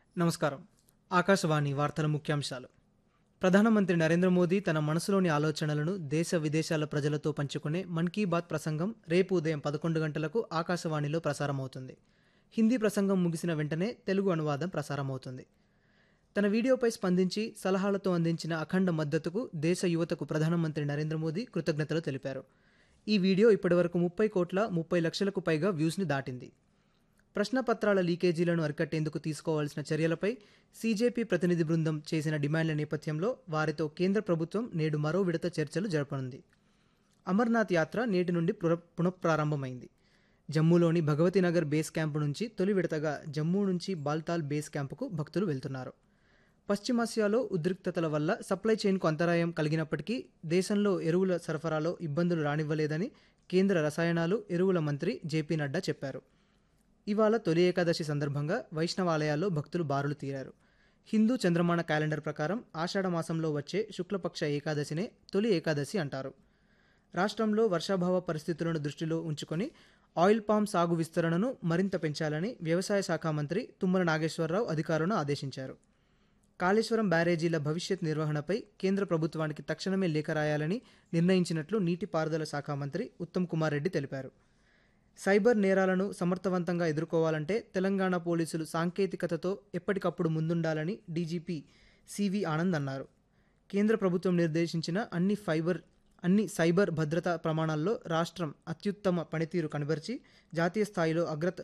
నమస్కారం ఆకాశవాణి వార్తల ముఖ్యాంశాలు ప్రధానమంత్రి నరేంద్ర మోదీ తన మనసులోని ఆలోచనలను దేశ విదేశాల ప్రజలతో పంచుకునే మన్ కీ బాత్ ప్రసంగం రేపు ఉదయం పదకొండు గంటలకు ఆకాశవాణిలో ప్రసారమవుతుంది హిందీ ప్రసంగం ముగిసిన వెంటనే తెలుగు అనువాదం ప్రసారమవుతుంది తన వీడియోపై స్పందించి సలహాలతో అందించిన అఖండ మద్దతుకు దేశ యువతకు ప్రధానమంత్రి నరేంద్ర మోదీ కృతజ్ఞతలు తెలిపారు ఈ వీడియో ఇప్పటివరకు ముప్పై కోట్ల ముప్పై లక్షలకు పైగా వ్యూస్ని దాటింది ప్రశ్నపత్రాల లీకేజీలను అరికట్టేందుకు తీసుకోవాల్సిన చర్యలపై సీజేపీ ప్రతినిధి బృందం చేసిన డిమాండ్ల నేపథ్యంలో వారితో కేంద్ర ప్రభుత్వం నేడు మరో విడత చర్చలు జరపనుంది అమర్నాథ్ యాత్ర నేటి నుండి పుర- పునఃప్రారంభమైంది జమ్మూలోని భగవతీనగర్ బేస్ క్యాంపు నుంచి తొలి విడతగా జమ్మూ నుంచి బాల్తాల్ బేస్ క్యాంపుకు భక్తులు వెళ్తున్నారు పశ్చిమాసియాలో ఉద్రిక్తతల వల్ల సప్లై చైన్కు అంతరాయం కలిగినప్పటికీ దేశంలో ఎరువుల సరఫరాలో ఇబ్బందులు రానివ్వలేదని కేంద్ర రసాయనాలు ఎరువుల మంత్రి జేపీ నడ్డా చెప్పారు ఇవాళ తొలి ఏకాదశి సందర్భంగా వైష్ణవాలయాల్లో భక్తులు బారులు తీరారు హిందూ చంద్రమాన క్యాలెండర్ ప్రకారం ఆషాఢ మాసంలో వచ్చే శుక్లపక్ష ఏకాదశినే తొలి ఏకాదశి అంటారు రాష్ట్రంలో వర్షాభావ పరిస్థితులను దృష్టిలో ఉంచుకొని ఆయిల్ పామ్ సాగు విస్తరణను మరింత పెంచాలని వ్యవసాయ శాఖ మంత్రి తుమ్మల నాగేశ్వరరావు అధికారులను ఆదేశించారు కాళేశ్వరం బ్యారేజీల భవిష్యత్ నిర్వహణపై కేంద్ర ప్రభుత్వానికి తక్షణమే లేఖ రాయాలని నిర్ణయించినట్లు నీటిపారుదల శాఖ మంత్రి ఉత్తమ్ కుమార్ రెడ్డి తెలిపారు సైబర్ నేరాలను సమర్థవంతంగా ఎదుర్కోవాలంటే తెలంగాణ పోలీసులు సాంకేతికతతో ఎప్పటికప్పుడు ముందుండాలని డీజీపీ సివి ఆనంద్ అన్నారు కేంద్ర ప్రభుత్వం నిర్దేశించిన అన్ని ఫైబర్ అన్ని సైబర్ భద్రతా ప్రమాణాల్లో రాష్ట్రం అత్యుత్తమ పనితీరు కనబరిచి జాతీయ స్థాయిలో అగ్ర